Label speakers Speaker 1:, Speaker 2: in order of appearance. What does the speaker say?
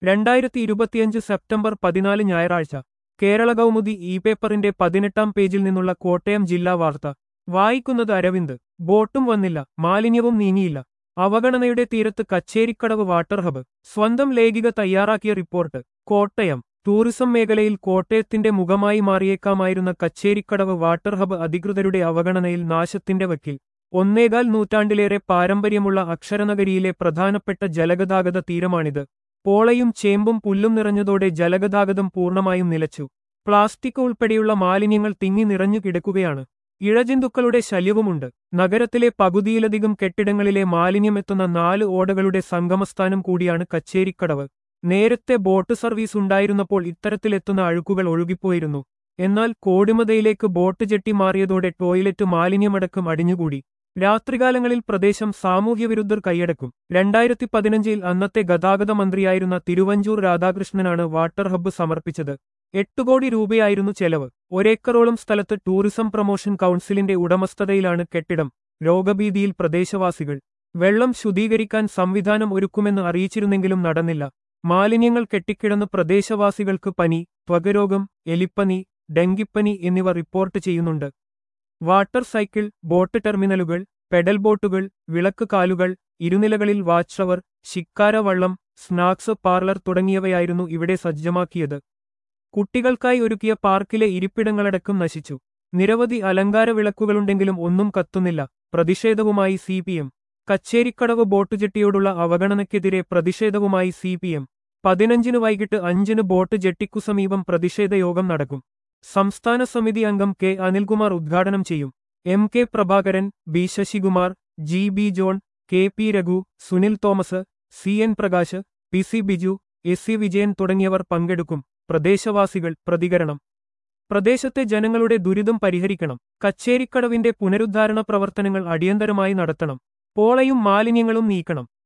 Speaker 1: രണ്ടായിരത്തി ഇരുപത്തിയഞ്ച് സെപ്റ്റംബർ പതിനാല് ഞായറാഴ്ച കേരള കൗമുദി ഇ പേപ്പറിന്റെ പതിനെട്ടാം പേജിൽ നിന്നുള്ള കോട്ടയം ജില്ലാ വാർത്ത വായിക്കുന്നത് അരവിന്ദ് ബോട്ടും വന്നില്ല മാലിന്യവും നീങ്ങിയില്ല അവഗണനയുടെ തീരത്ത് കച്ചേരിക്കടവ് വാട്ടർ ഹബ് സ്വന്തം ലേഖിക തയ്യാറാക്കിയ റിപ്പോർട്ട് കോട്ടയം ടൂറിസം മേഖലയിൽ കോട്ടയത്തിന്റെ മുഖമായി മാറിയേക്കാമായിരുന്ന കച്ചേരിക്കടവ് വാട്ടർ ഹബ് അധികൃതരുടെ അവഗണനയിൽ നാശത്തിന്റെ വക്കിൽ ഒന്നേകാൽ നൂറ്റാണ്ടിലേറെ പാരമ്പര്യമുള്ള അക്ഷരനഗരിയിലെ പ്രധാനപ്പെട്ട ജലഗതാഗത തീരമാണിത് പോളയും ചേമ്പും പുല്ലും നിറഞ്ഞതോടെ ജലഗതാഗതം പൂർണ്ണമായും നിലച്ചു പ്ലാസ്റ്റിക് ഉൾപ്പെടെയുള്ള മാലിന്യങ്ങൾ തിങ്ങി നിറഞ്ഞു കിടക്കുകയാണ് ഇഴജന്തുക്കളുടെ ശല്യവുമുണ്ട് നഗരത്തിലെ പകുതിയിലധികം കെട്ടിടങ്ങളിലെ മാലിന്യമെത്തുന്ന നാല് ഓടകളുടെ സംഗമസ്ഥാനം കൂടിയാണ് കച്ചേരിക്കടവ് നേരത്തെ ബോട്ട് സർവീസ് ഉണ്ടായിരുന്നപ്പോൾ ഇത്തരത്തിലെത്തുന്ന അഴുക്കുകൾ ഒഴുകിപ്പോയിരുന്നു എന്നാൽ കോടിമതയിലേക്ക് ബോട്ട് ജെട്ടി മാറിയതോടെ ടോയ്ലറ്റ് മാലിന്യമടക്കം അടിഞ്ഞുകൂടി രാത്രികാലങ്ങളിൽ പ്രദേശം സാമൂഹ്യവിരുദ്ധർ കൈയടക്കും രണ്ടായിരത്തി പതിനഞ്ചിൽ അന്നത്തെ ഗതാഗത മന്ത്രിയായിരുന്ന തിരുവഞ്ചൂർ രാധാകൃഷ്ണനാണ് വാട്ടർ ഹബ്ബ് സമർപ്പിച്ചത് എട്ട് കോടി രൂപയായിരുന്നു ചെലവ് ഒരേക്കറോളം സ്ഥലത്ത് ടൂറിസം പ്രൊമോഷൻ കൗൺസിലിന്റെ ഉടമസ്ഥതയിലാണ് കെട്ടിടം രോഗഭീതിയിൽ പ്രദേശവാസികൾ വെള്ളം ശുദ്ധീകരിക്കാൻ സംവിധാനം ഒരുക്കുമെന്ന് അറിയിച്ചിരുന്നെങ്കിലും നടന്നില്ല മാലിന്യങ്ങൾ കെട്ടിക്കിടന്ന് പ്രദേശവാസികൾക്ക് പനി ത്വകരോഗം എലിപ്പനി ഡെങ്കിപ്പനി എന്നിവ റിപ്പോർട്ട് ചെയ്യുന്നുണ്ട് വാട്ടർ സൈക്കിൾ ബോട്ട് ടെർമിനലുകൾ പെഡൽ ബോട്ടുകൾ വിളക്ക് കാലുകൾ ഇരുനിലകളിൽ വാച്ച് ടവർ ശിക്കാര വള്ളം സ്നാക്സ് പാർലർ തുടങ്ങിയവയായിരുന്നു ഇവിടെ സജ്ജമാക്കിയത് കുട്ടികൾക്കായി ഒരുക്കിയ പാർക്കിലെ ഇരിപ്പിടങ്ങളടക്കം നശിച്ചു നിരവധി അലങ്കാര വിളക്കുകളുണ്ടെങ്കിലും ഒന്നും കത്തുന്നില്ല പ്രതിഷേധവുമായി C P M Kacherikadavu boat ജെട്ടിയോടുള്ള അവഗണനയ്ക്കെതിരെ പ്രതിഷേധവുമായി സി പി എം പതിനഞ്ചിന് വൈകിട്ട് അഞ്ചിന് ബോട്ട് ജെട്ടിക്കു സമീപം പ്രതിഷേധ യോഗം നടക്കും സംസ്ഥാന സമിതി അംഗം കെ അനിൽകുമാർ ഉദ്ഘാടനം ചെയ്യും M K Prabhakaran B Sasikumar G B John K P Raghu Sunil Thomas C N Prakash P C Biju S C Vijayan തുടങ്ങിയവർ പങ്കെടുക്കും പ്രദേശവാസികൾ പ്രതികരണം പ്രദേശത്തെ ജനങ്ങളുടെ ദുരിതം പരിഹരിക്കണം കച്ചേരിക്കടവിന്റെ പുനരുദ്ധാരണ പ്രവർത്തനങ്ങൾ അടിയന്തരമായി നടത്തണം പോളയും മാലിന്യങ്ങളും നീക്കണം